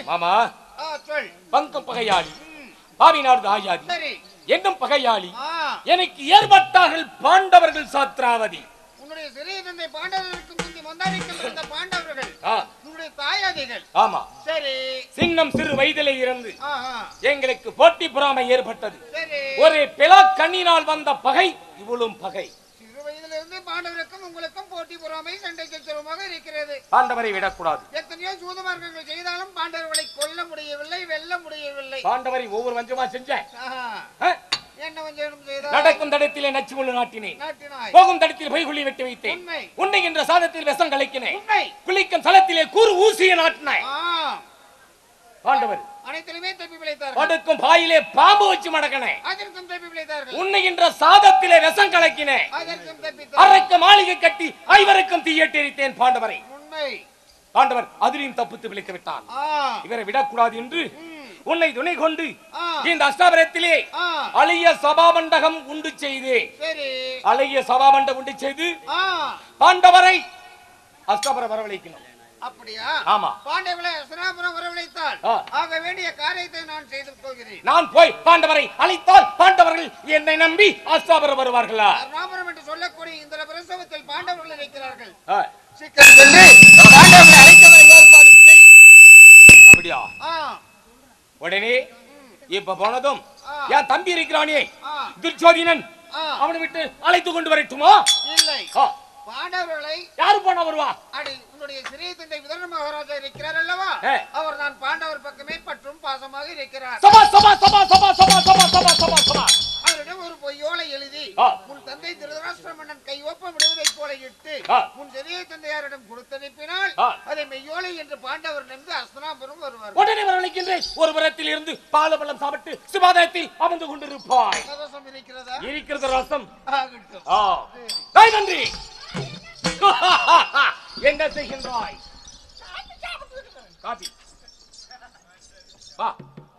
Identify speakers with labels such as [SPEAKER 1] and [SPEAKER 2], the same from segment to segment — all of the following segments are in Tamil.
[SPEAKER 1] மாமா
[SPEAKER 2] ஆ, சொல்
[SPEAKER 1] பங்கம் பகையாளி
[SPEAKER 2] ம்,
[SPEAKER 1] பாவி நாடு ஆயாதி
[SPEAKER 2] சரி
[SPEAKER 1] என்னும் பகையாளி
[SPEAKER 2] ஆ
[SPEAKER 1] எனக்கு ஏற்பட்டார்கள் பாண்டவர்கள் சாத்ராவதி
[SPEAKER 2] உன்னுடைய சிறிய தந்தை பாண்டவர்களுக்கு முந்தி மந்தாரிக்கும் இருந்த பாண்டவர்கள்
[SPEAKER 1] ஆ,
[SPEAKER 2] உன்னுடைய தாயாதிகள்
[SPEAKER 1] ஆமா
[SPEAKER 2] சரி
[SPEAKER 1] சின்னம் சிறு வயதிலே இருந்து
[SPEAKER 2] ஆ, ஆ,
[SPEAKER 1] எங்களுக்கு போட்டி பொறாமை ஏற்பட்டது
[SPEAKER 2] சரி
[SPEAKER 1] ஒரு பிளா கண்ணினால் வந்த பகை இவளும் பகை
[SPEAKER 2] சிறு வயதிலிருந்து பாண்டவருக்கும் உங்களுக்கும் போட்டி பொறாமை சண்டை சச்சரவுமாக இருக்கிறது
[SPEAKER 1] பாண்டவரை விடக்கூடாது
[SPEAKER 2] எத்தனையோ சூதமார்க்கங்கள் செய்தாலும் பாண்டவர்களை கொல்ல முடியவில்லை வெல்ல முடியவில்லை
[SPEAKER 1] பாண்டவரை ஒவ்வொரு வஞ்சமா செஞ்சேன்
[SPEAKER 2] ஆஹா.
[SPEAKER 1] ஆ,
[SPEAKER 2] என்ன வஞ்சனம் செய்தார்
[SPEAKER 1] நடக்கும் தடத்திலே நச்சு முள்ளு நாட்டினேன்
[SPEAKER 2] நாட்டினாய்
[SPEAKER 1] போகும் தடத்தில் பொய்குழி வெட்டி வைத்தேன்
[SPEAKER 2] உண்மை
[SPEAKER 1] உன்னை என்ற சாதத்தில் விஷம் கலக்கினேன்
[SPEAKER 2] உண்மை
[SPEAKER 1] குளிக்கும் சலத்திலே கூறு ஊசிய நாட்டினாய்
[SPEAKER 2] ஆ
[SPEAKER 1] பாண்டவர்
[SPEAKER 2] அனைத்திலுமே தப்பி பிழைத்தார்கள்
[SPEAKER 1] படுக்கும் பாயிலே பாம்பு வச்சு மடக்கினேன்
[SPEAKER 2] அதற்கும் தப்பி பிழைத்தார்கள்
[SPEAKER 1] உன்னை என்ற சாதத்திலே விஷம் கலக்கினேன்
[SPEAKER 2] அதற்கும் தப்பித்தார்கள்
[SPEAKER 1] அரைக்க மாளிகை கட்டி ஐவருக்கும் தீயட்டெரித்தேன் பாண்டவரை
[SPEAKER 2] உண்மை
[SPEAKER 1] பாண்டவர் அதிலையும் தப்பித்து விழித்து விட்டான்
[SPEAKER 2] ஆ
[SPEAKER 1] இவரை விடக்கூடாது என்று
[SPEAKER 2] ம்,
[SPEAKER 1] உன்னை துணை கொண்டு
[SPEAKER 2] ஆ
[SPEAKER 1] இந்த அஷ்டாபரத்திலே
[SPEAKER 2] ஆ
[SPEAKER 1] அழிய சபாமண்டகம் உண்டு செய்து
[SPEAKER 2] சரி
[SPEAKER 1] அழகிய சபாமண்டம் உண்டு செய்து
[SPEAKER 2] ஆ
[SPEAKER 1] பாண்டவரை அஷ்டாபர வரவழைக்கணும்
[SPEAKER 2] அப்படியா
[SPEAKER 1] ஆமா
[SPEAKER 2] பாண்டவர்களை அசனாபுரம் வரவழைத்தால்
[SPEAKER 1] ஆ.
[SPEAKER 2] ஆக வேண்டிய காரியத்தை நான் செய்து போகிறேன்
[SPEAKER 1] நான் போய் பாண்டவரை அழைத்தால் பாண்டவர்கள் என்னை நம்பி அஷ்டாபரம் வருவார்களா
[SPEAKER 2] அருணாபுரம் என்று சொல்லக்கூடிய இந்த பிரசவத்தில் பாண்டவர்கள் இருக்கிறார்கள்
[SPEAKER 1] ஆ,
[SPEAKER 2] சீக்கிரம் சென்று பாண்டவர்களை அழைத்தவரை ஏற்பாடு செய்
[SPEAKER 1] அப்படியா
[SPEAKER 2] ஆ
[SPEAKER 1] உடனே இப்ப போனதும்
[SPEAKER 2] ஆ.
[SPEAKER 1] என் தம்பி இருக்கிறானே
[SPEAKER 2] ஆ
[SPEAKER 1] துர்ச்சோதினன்
[SPEAKER 2] ஆ
[SPEAKER 1] அவனை விட்டு அழைத்து கொண்டு வரட்டுமா
[SPEAKER 2] இல்லை
[SPEAKER 1] ஆ,
[SPEAKER 2] பாண்டவர்களை
[SPEAKER 1] யாரு போன வருவா
[SPEAKER 2] அடி உன்னுடைய சிறிய தந்தை விதர்ண மகாராஜா இருக்கிறார் அல்லவா
[SPEAKER 1] ஏ.
[SPEAKER 2] அவர் தான் பாண்டவர் பக்கமே பற்றும் பாசமாக இருக்கிறார்
[SPEAKER 1] சபா சபா சபா சபா சபா சபா சபா சபா சபா
[SPEAKER 2] அவரிடம் ஒரு பொய்யோலை எழுதி
[SPEAKER 1] ஆ.
[SPEAKER 2] உன் தந்தை திருதராஷ்டிர மன்னன் கை ஒப்ப விடுவதைப் போல இட்டு
[SPEAKER 1] ஆ.
[SPEAKER 2] உன் சிறிய தந்தையாரிடம் கொடுத்தனுப்பினால்
[SPEAKER 1] ஆ.
[SPEAKER 2] அதை மெய்யோலை என்று பாண்டவர் நின்று அஸ்தனாபுரம் வருவார்
[SPEAKER 1] உடனே வரவழைக்கின்றேன் ஒரு புறத்தில் இருந்து பாலபலம் சாப்பிட்டு சுபாதத்தில் அமர்ந்து கொண்டிருப்பாய்
[SPEAKER 2] கவசம் இருக்கிறதா
[SPEAKER 1] இருக்கிறது ரசம்
[SPEAKER 2] ஆகட்டும்
[SPEAKER 1] ஆ. தாய் நன்றி என்ன செய்கின்றாய் காபி வா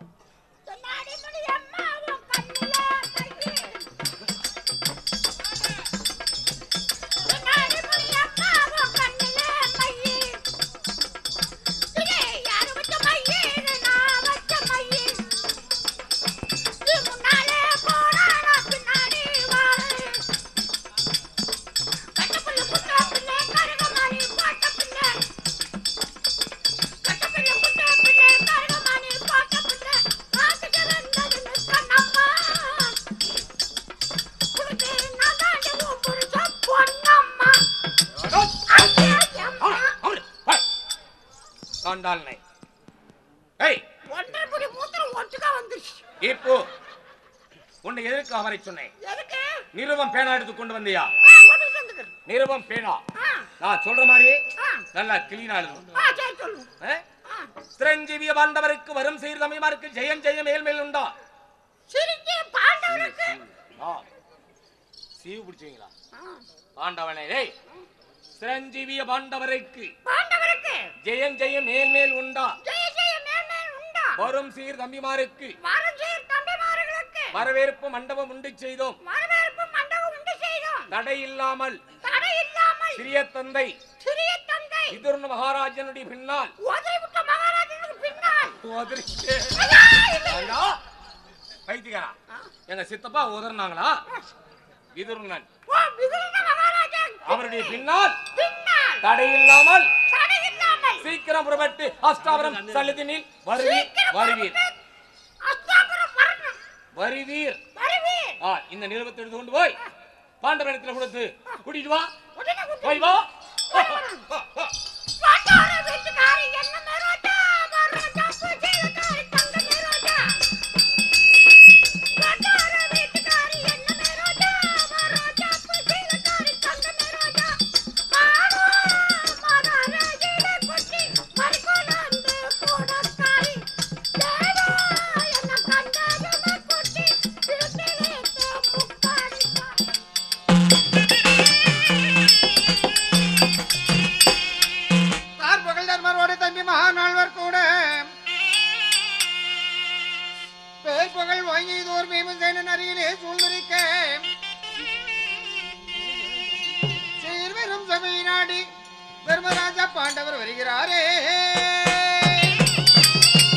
[SPEAKER 1] காண்டால் நை ஏய் இப்போ உன்னை எதற்கு அவரை சொன்னேன் நிருபம் பேனா எடுத்து கொண்டு வந்தியா நிருபம் பேனா நான் சொல்ற மாதிரி நல்லா கிளீனா எழுதணும் ஆ? சிரஞ்சீவிய பாண்டவருக்கு வரும் செய்து தமிழ்மாருக்கு ஜெயம் ஜெயம் மேல் மேல் உண்டா ஆ. சீவு பிடிச்சீங்களா பாண்டவனே டேய் சிரஞ்சீவிய பாண்டவருக்கு
[SPEAKER 3] பாண்டவருக்கு
[SPEAKER 1] ஜெயம் ஜெயம் மேல் மேல் உண்டா
[SPEAKER 3] ஜெய ஜெய மேன்மேல் உண்டா
[SPEAKER 1] வரும் சீர் தம்பிமாருக்கு
[SPEAKER 3] வரும் சீர் தம்பிமார்களுக்கு
[SPEAKER 1] வரவேற்பு மண்டபம் உண்டு செய்தோம்
[SPEAKER 3] வரவேற்பு மண்டபம் உண்டு செய்தோம்
[SPEAKER 1] தடை இல்லாமல்
[SPEAKER 3] தடை இல்லாமல்
[SPEAKER 1] சிறிய தந்தை
[SPEAKER 3] சிறிய தந்தை
[SPEAKER 1] விதுர்ண மகாராஜனுடைய பின்னால்
[SPEAKER 3] உதவி விட்ட மகாராஜனுக்கு பின்னால்
[SPEAKER 1] உதறிட்டு
[SPEAKER 3] ஐயா, இல்லை.
[SPEAKER 1] ஏண்டா? பைத்தியக்காரா எங்க சித்தப்பா உதறினாங்களா விதுர்ணன்
[SPEAKER 3] ஓ, விதுரன மகாராஜா
[SPEAKER 1] அவருடைய பின்னால்
[SPEAKER 3] பின்னால்
[SPEAKER 1] தடை இல்லாமல்
[SPEAKER 3] தடை இல்லாமல்
[SPEAKER 1] சீக்கிரம் புறப்பட்டு அஷ்டாபுரம் சல்லிதினில் வருவீர்
[SPEAKER 3] சீக்கிரம்
[SPEAKER 1] வருவீர்
[SPEAKER 3] புறப்பட்டு அஸ்தாபுரம் வரணும்
[SPEAKER 1] வருவீர்
[SPEAKER 3] வருவீர்
[SPEAKER 1] ஆ இந்த நிருபத்தை எடுத்து கொண்டு போய் பாண்டவனிடத்துல கொடுத்து கூட்டிட்டு வா
[SPEAKER 3] உடனே கொண்டு
[SPEAKER 1] போய் வா
[SPEAKER 3] பாண்டார வீட்டுக்காரி என்ன மேரோட்டா மரோட்டா பூஜைக்காரி தங்க மேரோட்டா பாண்டார வீட்டுக்காரி என்ன மேரோட்டா மரோட்டா பூஜைக்காரி தங்க மேரோட்டா மானோ மனரஜில கொட்டி மறிக்கொண்டு போடக்காரி தேவா என்ன கண்டதன கொட்டி திருத்திலே முக்காரி
[SPEAKER 2] தார் புகழ் தர்மரோடு தம்பி மகாநாள்வர் கூட பேர் புகழ் வாங்கி தோர் பீமசேனன் அருகிலே சூழ்ந்திருக்க சீர்வெறும் சபை நாடி தர்மராஜா பாண்டவர் வருகிறாரே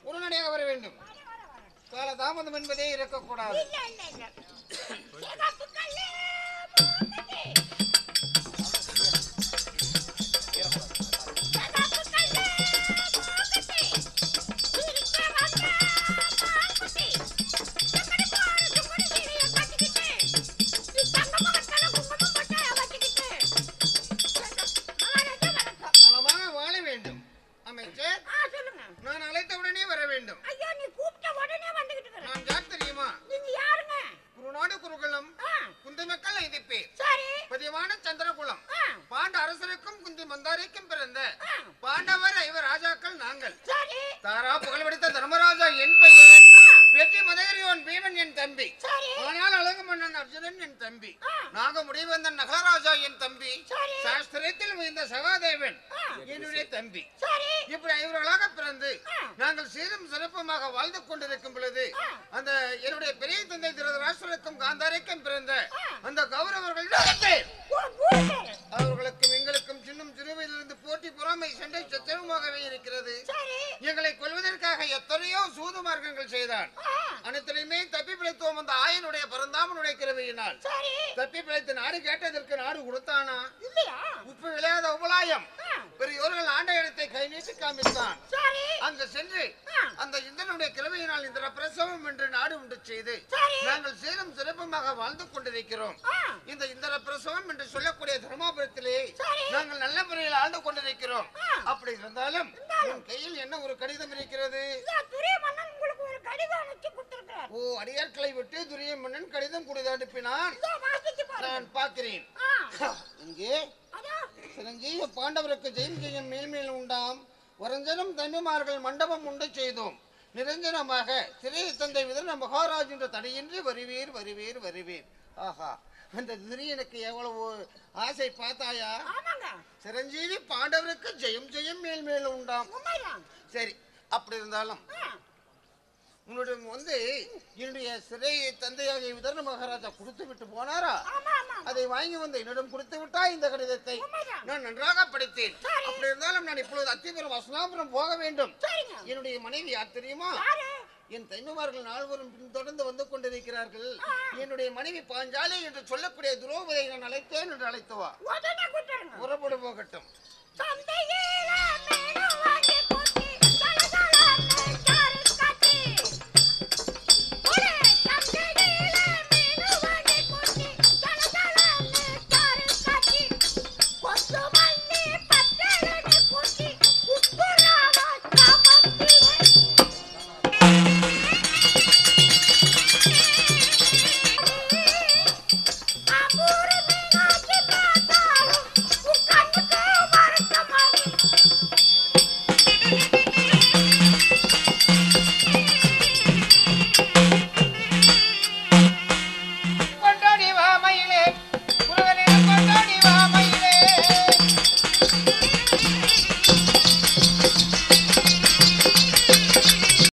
[SPEAKER 2] உடனடியாக வர வேண்டும் கால தாமதம் என்பதே இருக்கக்கூடாது
[SPEAKER 3] இல்ல இல்ல இல்ல சிகப்பு கல்லு மூக்குத்தி. சிகப்பு கல்லு மூக்குத்தி. சிரிக்க வந்த மான்குட்டி. சுக்கடி போற சுக்கடி சீலைய கட்டிக்கிட்டு. நீ தங்க முகத்துல குங்குமம் பொட்டை வச்சுக்கிட்டு. மகாராஜா வணக்கம்.
[SPEAKER 2] நலமாக வாழ வேண்டும் அமைச்சர்
[SPEAKER 3] ஆ, சொல்லுங்க
[SPEAKER 2] நான் அழைத்த உடனே வர வேண்டும்
[SPEAKER 3] ஐயோ நீ கூப்பிட்ட உடனே வந்துகிட்டு இருக்கிற
[SPEAKER 2] நான் யார் தெரியுமா
[SPEAKER 3] நீங்க யாருங்க
[SPEAKER 2] குருநாடு குருகுலம்
[SPEAKER 3] ஆ,
[SPEAKER 2] குந்தமக்கள் ஐதிப்பேர்
[SPEAKER 3] சரி
[SPEAKER 2] பதிவான சந்திரகுலம்
[SPEAKER 3] ஆ,
[SPEAKER 2] பாண்ட அரசருக்கும் குந்தி மந்தாரிக்கும் பிறந்த
[SPEAKER 3] ஆ,
[SPEAKER 2] பாண்டவர் ஐவர் ராஜாக்கள் நாங்கள்
[SPEAKER 3] சரி
[SPEAKER 2] தாரா புகழ்பெடுத்த தர்மராஜா என் பையன் வெற்றி மதகரியோன் பீமன் என் தம்பி
[SPEAKER 3] சரி
[SPEAKER 2] ஆனால் அழகு மன்னன் அர்ஜுனன் என் தம்பி
[SPEAKER 3] ஆ.
[SPEAKER 2] நாக முடிவந்தன் நகராஜா என் தம்பி
[SPEAKER 3] சரி.
[SPEAKER 2] சாஸ்திரத்தில் இந்த சகாதேவன்
[SPEAKER 3] ஆ.
[SPEAKER 2] என்னுடைய தம்பி
[SPEAKER 3] சரி
[SPEAKER 2] இப்படி ஐவர்களாக பிறந்து
[SPEAKER 3] ஆ.
[SPEAKER 2] நாங்கள் சீரும் சிறப்புமாக வாழ்ந்து கொண்டிருக்கும் பொழுது
[SPEAKER 3] ஆ.
[SPEAKER 2] அந்த என்னுடைய பெரிய தந்தை திருதராஷ்டிரக்கும் காந்தாரிக்கும் பிறந்த
[SPEAKER 3] ஆ.
[SPEAKER 2] அந்த கௌரவர்கள் நாலு பேர்.
[SPEAKER 3] மூ- மூணு பேரு.
[SPEAKER 2] அவர்களுக்கும் எங்களுக்கும் சின்னும் சிறுவையிலிருந்து போட்டி பொறாமை சண்டை சச்சரவுமாகவே இருக்கிறது
[SPEAKER 3] சரி
[SPEAKER 2] எங்களை கொல்வதற்காக எத்தனையோ சூது மார்க்கங்கள் செய்தான்
[SPEAKER 3] ஆ,
[SPEAKER 2] அனைத்திலுமே தப்பி பிழைத்தோம் அந்த ஆயனுடைய பரந்தாமனுடைய கிருபையினால்
[SPEAKER 3] சரி
[SPEAKER 2] தப்பி பிழைத்து நாடு கேட்டதற்கு நாடு கொடுத்தானா
[SPEAKER 3] இல்லையா
[SPEAKER 2] உப்பு விளையாத உபலாயம்
[SPEAKER 3] ஆ,
[SPEAKER 2] பெரியோர்கள் ஆண்ட இடத்தை கை நீட்டி காமித்தான்
[SPEAKER 3] சரி
[SPEAKER 2] அங்கு சென்று
[SPEAKER 3] ஆ.
[SPEAKER 2] அந்த இந்திரனுடைய கிருபையினால் இந்த பிரசவம் என்று நாடு உண்டு செய்து
[SPEAKER 3] சரி
[SPEAKER 2] நாங்கள் சீரும் சிறப்புமாக வாழ்ந்து கொண்டிருக்கிறோம்
[SPEAKER 3] ஆ,
[SPEAKER 2] இந்த இந்திர பிரசவம் என்று சொல்லக்கூடிய தர்மாபுரத்திலே
[SPEAKER 3] சரி.
[SPEAKER 2] நாங்கள் நல்ல முறையில் ஆழ்ந்து கொண்டிருக்கிறோம்
[SPEAKER 3] ஆ.
[SPEAKER 2] அப்படி இருந்தாலும் உன் கையில் என்ன ஒரு கடிதம் இருக்கிறது
[SPEAKER 3] இதோ துரிய மன்னன் உங்களுக்கு ஒரு கடிதம் அனுப்பிச்சு கொடுத்திருக்கிறார்
[SPEAKER 2] ஓ அடியாட்களை விட்டு துரிய மன்னன் கடிதம் கொடுத்து அனுப்பினான்
[SPEAKER 3] இதோ வாசிச்சு பாருங்க
[SPEAKER 2] நான் பார்க்கிறேன்
[SPEAKER 3] ஆ,
[SPEAKER 2] இங்கே
[SPEAKER 3] அதோ
[SPEAKER 2] சிரஞ்சீவ பாண்டவருக்கு ஜெயம் ஜெயம் மேல்மேல் உண்டாம் வரஞ்சனம் தன்மைமார்கள் மண்டபம் உண்டு செய்தோம் நிரஞ்சனமாக சிறிய தந்தை விதன மகாராஜ் என்ற தடையின்றி வருவீர் வருவீர் வருவீர் ஆஹா அந்த திரியனுக்கு எவ்வளவு ஆசை பார்த்தாயா
[SPEAKER 3] ஆமாங்க
[SPEAKER 2] சிரஞ்சீவி பாண்டவருக்கு ஜெயம் ஜெயம் மேல் மேல் உண்டாம்
[SPEAKER 3] உண்மைதான்
[SPEAKER 2] சரி அப்படி இருந்தாலும்
[SPEAKER 3] ஆ,
[SPEAKER 2] உன்னுடைய வந்து என்னுடைய சிறை தந்தையாக விதர்ண மகாராஜா கொடுத்து விட்டு போனாரா
[SPEAKER 3] ஆமா ஆமா
[SPEAKER 2] அதை வாங்கி வந்து என்னிடம் கொடுத்து விட்டா இந்த கடிதத்தை
[SPEAKER 3] உண்மைதான்
[SPEAKER 2] நான் நன்றாக படித்தேன்
[SPEAKER 3] சரி.
[SPEAKER 2] அப்படி இருந்தாலும் நான் இப்பொழுது அத்திபுரம் வசனாபுரம் போக வேண்டும்
[SPEAKER 3] சரிங்க
[SPEAKER 2] என்னுடைய மனைவி யார் தெரியுமா
[SPEAKER 3] யாரு
[SPEAKER 2] என் தைமமார்கள் நால்வரும் பின்தொடர்ந்து வந்து கொண்டிருக்கிறார்கள் என்னுடைய மனைவி பாஞ்சாலி என்று சொல்லக்கூடிய துரோபதை நான் அழைத்தேன் என்று அழைத்தவா
[SPEAKER 3] உடனே கூட்டுறங்க
[SPEAKER 2] புறப்படு போகட்டும்
[SPEAKER 3] சந்தையில மீனு